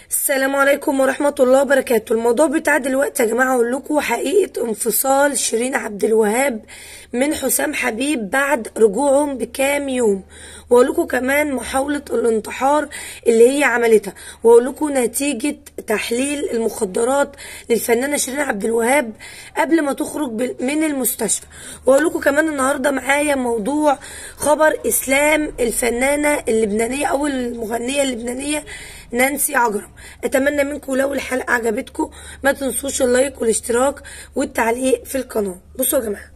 السلام عليكم ورحمة الله وبركاته الموضوع بتاع دلوقتي يا جماعة أقول لكم حقيقة انفصال شيرين عبد الوهاب من حسام حبيب بعد رجوعهم بكام يوم وأقول لكم كمان محاولة الانتحار اللي هي عملتها وأقول لكم نتيجة تحليل المخدرات للفنانة شيرين عبد الوهاب قبل ما تخرج بال- من المستشفى وأقول لكم كمان النهاردة معايا موضوع خبر إسلام الفنانة اللبنانية أو المغنية اللبنانية نانسي عجرم اتمنى منكم لو الحلقه عجبتكم ما تنسوش اللايك والاشتراك والتعليق في القناه بصوا يا جماعه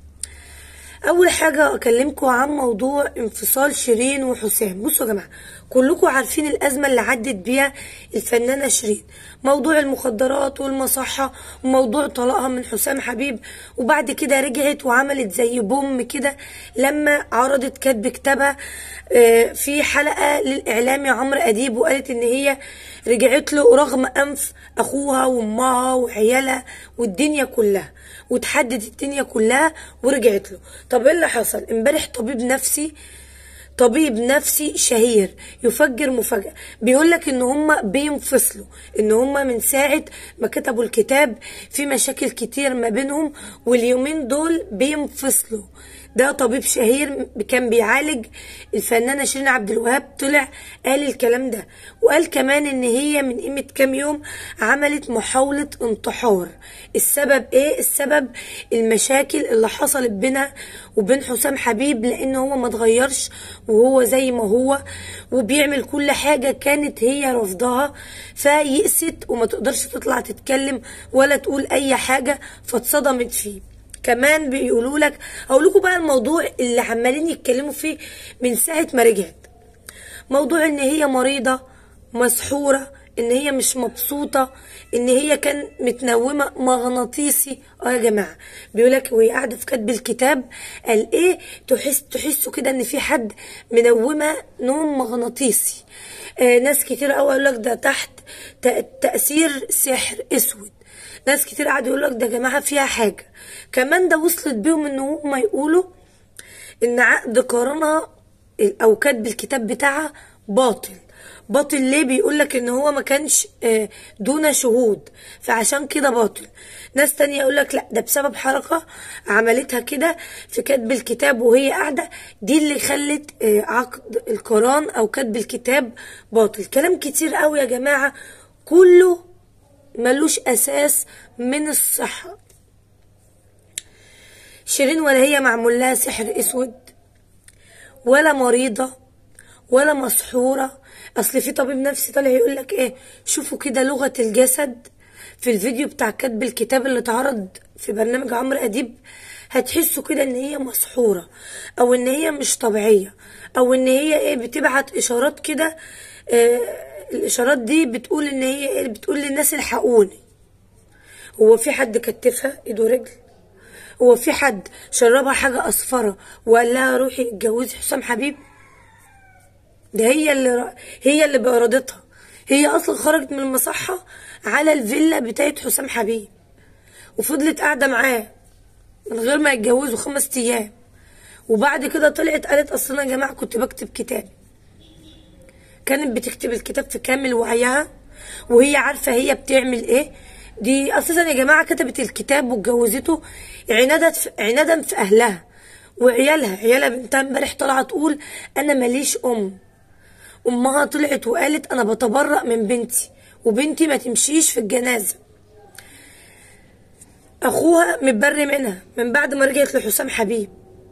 اول حاجه اكلمكم عن موضوع انفصال شيرين وحسام بصوا يا جماعه كلكم عارفين الازمه اللي عدت بيها الفنانه شيرين موضوع المخدرات والمصحه وموضوع طلاقها من حسام حبيب وبعد كده رجعت وعملت زي بوم كده لما عرضت كاتب كتابها آه، في حلقه للاعلامي عمرو اديب وقالت ان هي رجعت له رغم انف اخوها وامها وعيالها والدنيا كلها وتحدد الدنيا كلها ورجعت له طب ايه اللي حصل امبارح طبيب نفسي طبيب نفسي شهير يفجر مفاجأة بيقول لك ان هم بينفصلوا ان هم من ساعة ما كتبوا الكتاب في مشاكل كتير ما بينهم واليومين دول بينفصلوا ده طبيب شهير كان بيعالج الفنانة شيرين عبد الوهاب طلع قال الكلام ده وقال كمان ان هي من قيمة كام يوم عملت محاولة انتحار السبب ايه السبب المشاكل اللي حصلت بينها وبين حسام حبيب لان هو ما اتغيرش وهو زي ما هو وبيعمل كل حاجة كانت هي رفضها فيأست وما تقدرش تطلع تتكلم ولا تقول اي حاجة فاتصدمت فيه كمان بيقولوا لك اقول لكم بقى الموضوع اللي عمالين يتكلموا فيه من ساعه ما رجعت موضوع ان هي مريضه مسحوره ان هي مش مبسوطه ان هي كان متنومه مغناطيسي اه يا جماعه بيقول لك وهي قاعده في كتب الكتاب قال ايه تحس تحسوا كده ان في حد منومه نوم مغناطيسي آه ناس كتير قوي يقول لك ده تحت تأ- تاثير سحر اسود ناس كتير قعدوا يقول لك ده يا جماعه فيها حاجه كمان ده وصلت بيهم ان هم يقولوا ان عقد قرانها او كاتب الكتاب بتاعها باطل باطل ليه بيقول لك ان هو ما كانش آه، دون شهود فعشان كده باطل ناس تانية يقول لك لا ده بسبب حركة عملتها كده في كتب الكتاب وهي قاعدة دي اللي خلت آه، عقد القران او كتب الكتاب باطل كلام كتير قوي يا جماعة كله ملوش اساس من الصحة شيرين ولا هي معمول لها سحر اسود ولا مريضة ولا مسحورة اصل في طبيب نفسي طالع يقول لك ايه شوفوا كده لغة الجسد في الفيديو بتاع كتب الكتاب اللي اتعرض في برنامج عمرو اديب هتحسوا كده ان هي مسحورة او ان هي مش طبيعية او ان هي ايه بتبعت اشارات كده آه الاشارات دي بتقول ان هي ايه بتقول للناس الحقوني هو في حد كتفها ايده رجل هو في حد شربها حاجة أصفرة وقال لها روحي اتجوزي حسام حبيب ده هي اللي هي اللي بإرادتها هي أصلا خرجت من المصحة على الفيلا بتاعت حسام حبيب وفضلت قاعدة معاه من غير ما يتجوزوا خمس أيام وبعد كده طلعت قالت أصل أنا يا جماعة كنت بكتب كتاب كانت بتكتب الكتاب في كامل وعيها وهي عارفة هي بتعمل ايه دي اساسا يا جماعة كتبت الكتاب واتجوزته عنادا في عنادا في اهلها وعيالها عيالها بنتها امبارح طالعة تقول انا ماليش ام امها طلعت وقالت انا بتبرأ من بنتي وبنتي ما تمشيش في الجنازة اخوها متبري منها من بعد ما رجعت لحسام حبيب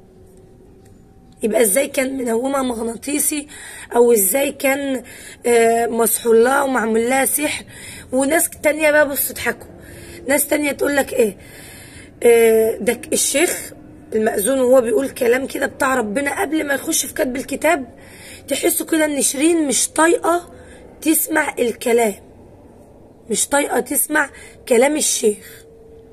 يبقى ازاي كان منومه مغناطيسي او ازاي كان آه، مسحور لها ومعمول لها سحر وناس تانية بقى بص تضحكوا ناس تانية تقول لك ايه آه، ده ك- الشيخ المأذون وهو بيقول كلام كده بتاع ربنا قبل ما يخش في كتب الكتاب تحسوا كده ان شيرين مش طايقه تسمع الكلام مش طايقه تسمع كلام الشيخ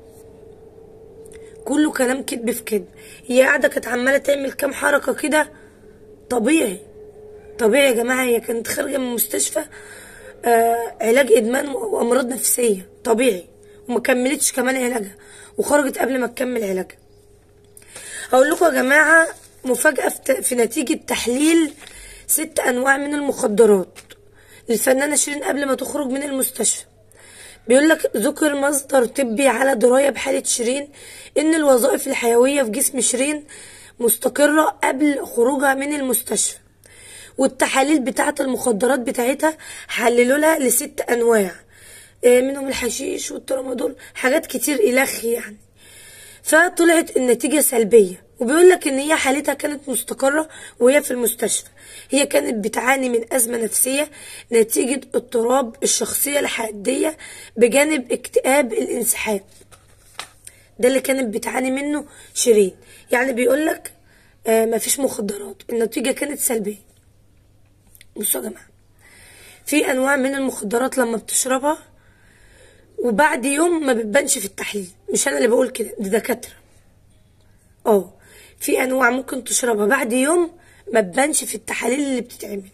كله كلام كذب في كذب هي قاعده كانت عماله تعمل كام حركه كده طبيعي طبيعي يا جماعه هي كانت خارجه من المستشفى آه علاج ادمان وامراض نفسيه طبيعي وما كملتش كمان علاجها وخرجت قبل ما تكمل علاجها هقول لكم يا جماعه مفاجاه في ت- في نتيجه تحليل ست انواع من المخدرات الفنانة شيرين قبل ما تخرج من المستشفى بيقول لك ذكر مصدر طبي على دراية بحالة شيرين إن الوظائف الحيوية في جسم شيرين مستقرة قبل خروجها من المستشفى والتحاليل بتاعة المخدرات بتاعتها حللوا لها لست أنواع آه، منهم الحشيش والترامادول حاجات كتير إلخ يعني فطلعت النتيجة سلبية وبيقول لك ان هي حالتها كانت مستقرة وهي في المستشفى هي كانت بتعاني من أزمة نفسية نتيجة اضطراب الشخصية الحادية بجانب اكتئاب الانسحاب ده اللي كانت بتعاني منه شيرين يعني بيقول لك آه مفيش مخدرات النتيجة كانت سلبية بصوا يا جماعة في أنواع من المخدرات لما بتشربها وبعد يوم ما بتبانش في التحليل مش أنا اللي بقول كده دي دكاترة اه في أنواع ممكن تشربها بعد يوم ما تبانش في التحاليل اللي بتتعمل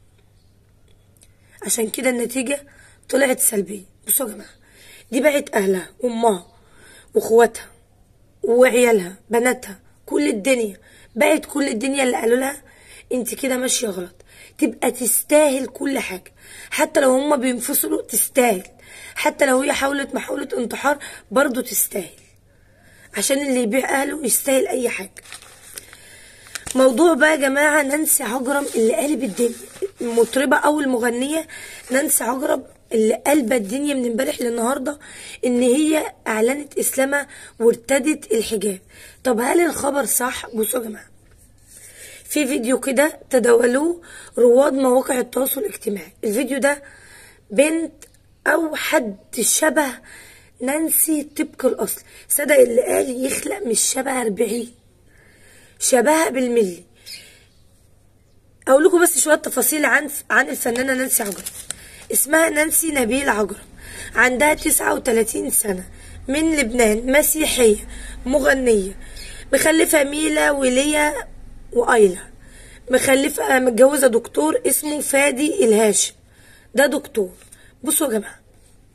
عشان كده النتيجة طلعت سلبية بصوا يا جماعة دي بقت أهلها وأمها وأخواتها وعيالها بناتها كل الدنيا بقت كل الدنيا اللي قالوا لها انت كده ماشية غلط تبقى تستاهل كل حاجة حتى لو هما بينفصلوا تستاهل حتى لو هي حاولت محاولة انتحار برضو تستاهل عشان اللي يبيع أهله يستاهل أي حاجة موضوع بقى يا جماعة نانسي عجرم اللي قلب الدنيا المطربة أو المغنية نانسي عجرم اللي قلبة الدنيا من امبارح للنهاردة ان هي اعلنت اسلامها وارتدت الحجاب طب هل الخبر صح بصوا يا جماعة في فيديو كده تداولوه رواد مواقع التواصل الاجتماعي الفيديو ده بنت او حد شبه نانسي طبق الاصل صدق اللي قال يخلق مش شبه 40 شبهها بالملي اقول لكم بس شويه تفاصيل عن عن الفنانه نانسي عجرم اسمها نانسي نبيل عجرم عندها 39 سنه من لبنان مسيحيه مغنيه مخلفه ميلا وليا وايلا مخلفه متجوزه دكتور اسمه فادي الهاشم ده دكتور بصوا يا جماعه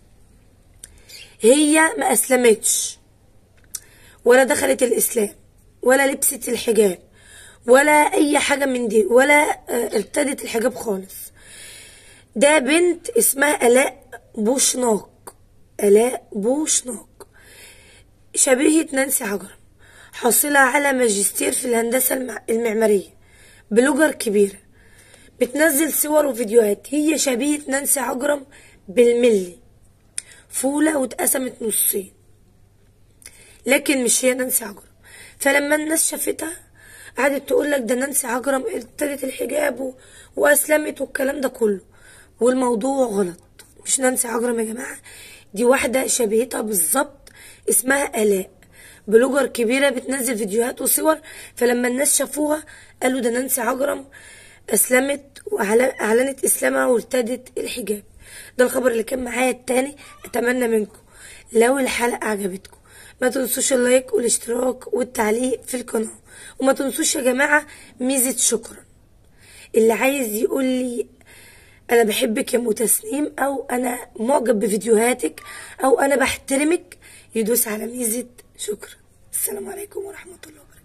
هي ما اسلمتش ولا دخلت الاسلام ولا لبست الحجاب ولا اي حاجه من دي ولا ارتدت الحجاب خالص ده بنت اسمها الاء بوشناق الاء بوشناق شبيهه نانسي عجرم حاصله على ماجستير في الهندسه المعماريه بلوجر كبيره بتنزل صور وفيديوهات هي شبيهه نانسي عجرم بالملي فولة واتقسمت نصين لكن مش هي نانسي عجرم فلما الناس شافتها قعدت تقول لك ده نانسي عجرم ارتدت الحجاب و... واسلمت والكلام ده كله والموضوع غلط مش نانسي عجرم يا جماعه دي واحده شبيهتها بالظبط اسمها الاء بلوجر كبيره بتنزل فيديوهات وصور فلما الناس شافوها قالوا ده نانسي عجرم اسلمت واعلنت اسلامها وارتدت الحجاب ده الخبر اللي كان معايا التاني اتمنى منكم لو الحلقه عجبتكم ما تنسوش اللايك والاشتراك والتعليق في القناه وما تنسوش يا جماعه ميزه شكرا اللي عايز يقول لي انا بحبك يا ام تسنيم او انا معجب بفيديوهاتك او انا بحترمك يدوس على ميزه شكرا السلام عليكم ورحمه الله وبركاته